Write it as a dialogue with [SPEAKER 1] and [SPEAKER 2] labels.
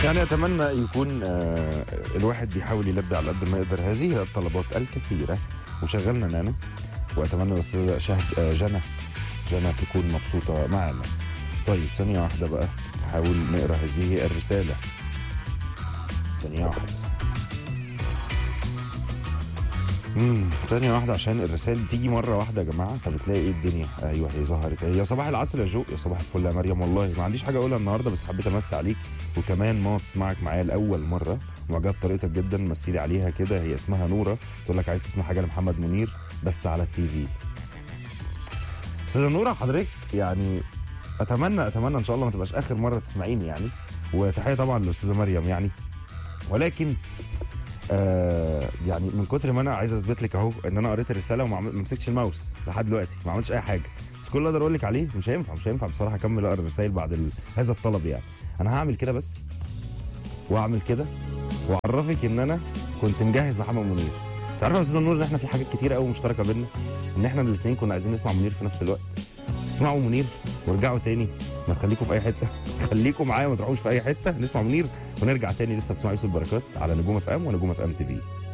[SPEAKER 1] يعني اتمنى يكون آه، الواحد بيحاول يلبي على قد ما يقدر هذه الطلبات الكثيره وشغلنا نانا واتمنى الاستاذه شهد آه، جنى جنى تكون مبسوطه معنا طيب ثانيه واحده بقى نحاول نقرا هذه الرساله ثانيه واحده امم ثانية واحدة عشان الرسائل بتيجي مرة واحدة يا جماعة فبتلاقي ايه الدنيا ايوه هي ظهرت يا صباح العسل يا جو يا صباح الفل يا مريم والله ما عنديش حاجة اقولها النهاردة بس حبيت امسي عليك وكمان ما تسمعك معايا لأول مرة معجبة بطريقتك جدا مثلي عليها كده هي اسمها نورة تقول لك عايز تسمع حاجة لمحمد منير بس على التي في استاذة نورة حضرتك يعني اتمنى اتمنى ان شاء الله ما تبقاش اخر مرة تسمعيني يعني وتحية طبعا للاستاذة مريم يعني ولكن آه يعني من كتر ما انا عايز اثبت لك اهو ان انا قريت الرساله وما عمل- ما مسكتش الماوس لحد دلوقتي ما عملتش اي حاجه بس كل اللي اقدر اقول لك عليه مش هينفع مش هينفع بصراحه اكمل اقرا الرسائل بعد ال... هذا الطلب يعني انا هعمل كده بس واعمل كده واعرفك ان انا كنت مجهز محمد منير تعرف يا استاذ نور ان احنا في حاجات كتيره قوي مشتركه بينا ان احنا الاثنين كنا عايزين نسمع منير في نفس الوقت اسمعوا منير وارجعوا تاني ما تخليكم في اي حته خليكم معايا ما تروحوش في اي حته نسمع منير ونرجع تاني لسه بتسمع يوسف بركات على نجوم اف ام ونجوم اف ام تي في